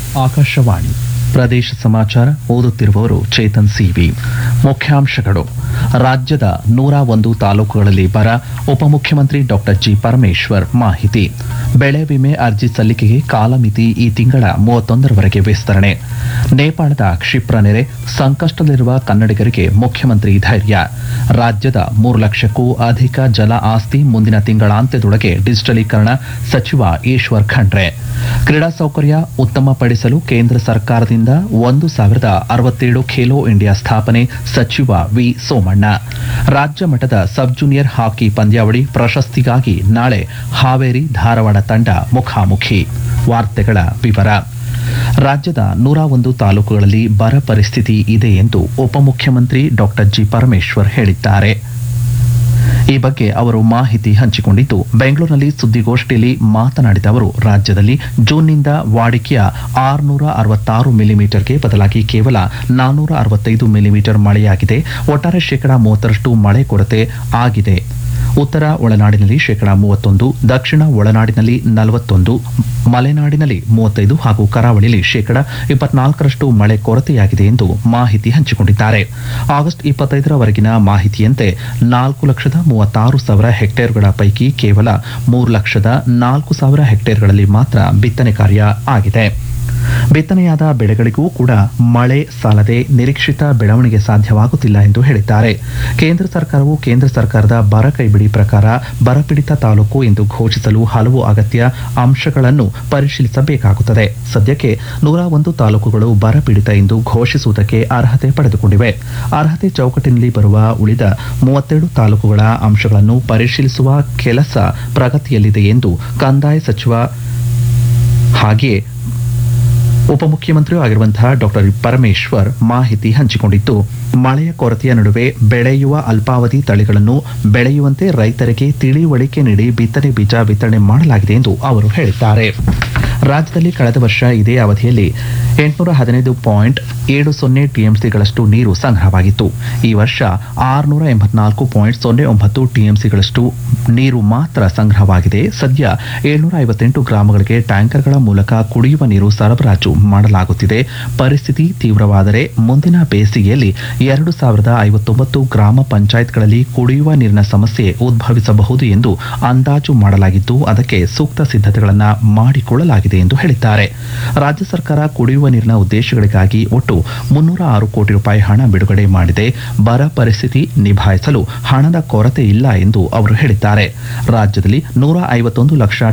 ಆಕಾಶವಾಣಿ ಪ್ರದೇಶ ಸಮಾಚಾರ ಓದುತ್ತಿರುವವರು ಚೇತನ್ ಸಿವಿ ಮುಖ್ಯಾಂಶಗಳು ರಾಜ್ಯದ ನೂರ ಒಂದು ತಾಲೂಕುಗಳಲ್ಲಿ ಬರ ಉಪಮುಖ್ಯಮಂತ್ರಿ ಡಾಕ್ಟರ್ ಜಿ ಪರಮೇಶ್ವರ್ ಮಾಹಿತಿ ಬೆಳೆ ವಿಮೆ ಅರ್ಜಿ ಸಲ್ಲಿಕೆಗೆ ಕಾಲಮಿತಿ ಈ ತಿಂಗಳ ಮೂವತ್ತೊಂದರವರೆಗೆ ವಿಸ್ತರಣೆ ನೇಪಾಳದ ಕ್ಷಿಪ್ರ ನೆರೆ ಸಂಕಷ್ಟದಲ್ಲಿರುವ ಕನ್ನಡಿಗರಿಗೆ ಮುಖ್ಯಮಂತ್ರಿ ಧೈರ್ಯ ರಾಜ್ಯದ ಮೂರು ಲಕ್ಷಕ್ಕೂ ಅಧಿಕ ಜಲ ಆಸ್ತಿ ಮುಂದಿನ ತಿಂಗಳಾಂತ್ಯದೊಳಗೆ ಡಿಜಿಟಲೀಕರಣ ಸಚಿವ ಈಶ್ವರ್ ಖಂಡ್ರೆ ಕ್ರೀಡಾ ಸೌಕರ್ಯ ಉತ್ತಮಪಡಿಸಲು ಕೇಂದ್ರ ಸರ್ಕಾರದಿಂದ ಒಂದು ಸಾವಿರದ ಅರವತ್ತೇಳು ಖೇಲೋ ಇಂಡಿಯಾ ಸ್ಥಾಪನೆ ಸಚಿವ ವಿ ಸೋಮಣ್ಣ ರಾಜ್ಯ ಮಟ್ಟದ ಸಬ್ ಜೂನಿಯರ್ ಹಾಕಿ ಪಂದ್ಯಾವಳಿ ಪ್ರಶಸ್ತಿಗಾಗಿ ನಾಳೆ ಹಾವೇರಿ ಧಾರವಾಡ ತಂಡ ಮುಖಾಮುಖಿ ವಾರ್ತೆಗಳ ವಿವರ ರಾಜ್ಯದ ನೂರ ಒಂದು ತಾಲೂಕುಗಳಲ್ಲಿ ಬರ ಪರಿಸ್ಥಿತಿ ಇದೆ ಎಂದು ಉಪಮುಖ್ಯಮಂತ್ರಿ ಡಾಕ್ಟರ್ ಜಿ ಪರಮೇಶ್ವರ್ ಹೇಳಿದ್ದಾರೆ ಈ ಬಗ್ಗೆ ಅವರು ಮಾಹಿತಿ ಹಂಚಿಕೊಂಡಿದ್ದು ಬೆಂಗಳೂರಿನಲ್ಲಿ ಸುದ್ದಿಗೋಷ್ಠಿಯಲ್ಲಿ ಮಾತನಾಡಿದ ಅವರು ರಾಜ್ಯದಲ್ಲಿ ಜೂನ್ನಿಂದ ವಾಡಿಕೆಯ ಆರುನೂರ ಅರವತ್ತಾರು ಮಿಲಿಮೀಟರ್ಗೆ ಬದಲಾಗಿ ಕೇವಲ ನಾನ್ನೂರ ಅರವತ್ತೈದು ಮಿಲಿಮೀಟರ್ ಮಳೆಯಾಗಿದೆ ಒಟ್ಟಾರೆ ಶೇಕಡಾ ಮೂವತ್ತರಷ್ಟು ಮಳೆ ಕೊರತೆ ಆಗಿದೆ ಉತ್ತರ ಒಳನಾಡಿನಲ್ಲಿ ಶೇಕಡಾ ಮೂವತ್ತೊಂದು ದಕ್ಷಿಣ ಒಳನಾಡಿನಲ್ಲಿ ನಲವತ್ತೊಂದು ಮಲೆನಾಡಿನಲ್ಲಿ ಮೂವತ್ತೈದು ಹಾಗೂ ಕರಾವಳಿಯಲ್ಲಿ ಶೇಕಡಾ ಇಪ್ಪತ್ನಾಲ್ಕರಷ್ಟು ಮಳೆ ಕೊರತೆಯಾಗಿದೆ ಎಂದು ಮಾಹಿತಿ ಹಂಚಿಕೊಂಡಿದ್ದಾರೆ ಆಗಸ್ಟ್ ಇಪ್ಪತ್ತೈದರವರೆಗಿನ ಮಾಹಿತಿಯಂತೆ ನಾಲ್ಕು ಲಕ್ಷದ ಮೂವತ್ತಾರು ಸಾವಿರ ಹೆಕ್ಟೇರ್ಗಳ ಪೈಕಿ ಕೇವಲ ಮೂರು ಲಕ್ಷದ ನಾಲ್ಕು ಸಾವಿರ ಹೆಕ್ಟೇರ್ಗಳಲ್ಲಿ ಮಾತ್ರ ಬಿತ್ತನೆ ಕಾರ್ಯ ಆಗಿದೆ ಬಿತ್ತನೆಯಾದ ಬೆಳೆಗಳಿಗೂ ಕೂಡ ಮಳೆ ಸಾಲದೆ ನಿರೀಕ್ಷಿತ ಬೆಳವಣಿಗೆ ಸಾಧ್ಯವಾಗುತ್ತಿಲ್ಲ ಎಂದು ಹೇಳಿದ್ದಾರೆ ಕೇಂದ್ರ ಸರ್ಕಾರವು ಕೇಂದ್ರ ಸರ್ಕಾರದ ಬರ ಕೈಬಿಡಿ ಪ್ರಕಾರ ಬರಪೀಡಿತ ತಾಲೂಕು ಎಂದು ಘೋಷಿಸಲು ಹಲವು ಅಗತ್ಯ ಅಂಶಗಳನ್ನು ಪರಿಶೀಲಿಸಬೇಕಾಗುತ್ತದೆ ಸದ್ಯಕ್ಕೆ ನೂರ ಒಂದು ತಾಲೂಕುಗಳು ಬರಪೀಡಿತ ಎಂದು ಘೋಷಿಸುವುದಕ್ಕೆ ಅರ್ಹತೆ ಪಡೆದುಕೊಂಡಿವೆ ಅರ್ಹತೆ ಚೌಕಟ್ಟಿನಲ್ಲಿ ಬರುವ ಉಳಿದ ಮೂವತ್ತೆರಡು ತಾಲೂಕುಗಳ ಅಂಶಗಳನ್ನು ಪರಿಶೀಲಿಸುವ ಕೆಲಸ ಪ್ರಗತಿಯಲ್ಲಿದೆ ಎಂದು ಕಂದಾಯ ಸಚಿವ ಹಾಗೆಯೇ ಉಪಮುಖ್ಯಮಂತ್ರಿಯೂ ಆಗಿರುವಂತಹ ಡಾಕ್ಟರ್ ಪರಮೇಶ್ವರ್ ಮಾಹಿತಿ ಹಂಚಿಕೊಂಡಿದ್ದು ಮಳೆಯ ಕೊರತೆಯ ನಡುವೆ ಬೆಳೆಯುವ ಅಲ್ಪಾವಧಿ ತಳಿಗಳನ್ನು ಬೆಳೆಯುವಂತೆ ರೈತರಿಗೆ ತಿಳಿವಳಿಕೆ ನೀಡಿ ಬಿತ್ತನೆ ಬೀಜ ವಿತರಣೆ ಮಾಡಲಾಗಿದೆ ಎಂದು ಅವರು ಹೇಳಿದ್ದಾರೆ ರಾಜ್ಯದಲ್ಲಿ ಕಳೆದ ವರ್ಷ ಇದೇ ಅವಧಿಯಲ್ಲಿ ಎಂಟುನೂರ ಹದಿನೈದು ಪಾಯಿಂಟ್ ಏಳು ಸೊನ್ನೆ ಟಿಎಂಸಿಗಳಷ್ಟು ನೀರು ಸಂಗ್ರಹವಾಗಿತ್ತು ಈ ವರ್ಷ ಆರುನೂರ ಎಂಬತ್ನಾಲ್ಕು ಪಾಯಿಂಟ್ ಸೊನ್ನೆ ಒಂಬತ್ತು ಟಿಎಂಸಿಗಳಷ್ಟು ನೀರು ಮಾತ್ರ ಸಂಗ್ರಹವಾಗಿದೆ ಸದ್ಯ ಏಳ್ನೂರ ಐವತ್ತೆಂಟು ಗ್ರಾಮಗಳಿಗೆ ಟ್ಯಾಂಕರ್ಗಳ ಮೂಲಕ ಕುಡಿಯುವ ನೀರು ಸರಬರಾಜು ಮಾಡಲಾಗುತ್ತಿದೆ ಪರಿಸ್ಥಿತಿ ತೀವ್ರವಾದರೆ ಮುಂದಿನ ಬೇಸಿಗೆಯಲ್ಲಿ ಎರಡು ಸಾವಿರದ ಐವತ್ತೊಂಬತ್ತು ಗ್ರಾಮ ಪಂಚಾಯತ್ಗಳಲ್ಲಿ ಕುಡಿಯುವ ನೀರಿನ ಸಮಸ್ಯೆ ಉದ್ಭವಿಸಬಹುದು ಎಂದು ಅಂದಾಜು ಮಾಡಲಾಗಿದ್ದು ಅದಕ್ಕೆ ಸೂಕ್ತ ಸಿದ್ಧತೆಗಳನ್ನು ಮಾಡಿಕೊಳ್ಳಲಾಗಿದೆ ಎಂದು ಹೇಳಿದ್ದಾರೆ ರಾಜ್ಯ ಸರ್ಕಾರ ಕುಡಿಯುವ ನೀರಿನ ಉದ್ದೇಶಗಳಿಗಾಗಿ ಒಟ್ಟು ಮುನ್ನೂರ ಆರು ಕೋಟಿ ರೂಪಾಯಿ ಹಣ ಬಿಡುಗಡೆ ಮಾಡಿದೆ ಬರ ಪರಿಸ್ಥಿತಿ ನಿಭಾಯಿಸಲು ಹಣದ ಕೊರತೆ ಇಲ್ಲ ಎಂದು ಅವರು ಹೇಳಿದ್ದಾರೆ ರಾಜ್ಯದಲ್ಲಿ ನೂರ ಐವತ್ತೊಂದು ಲಕ್ಷ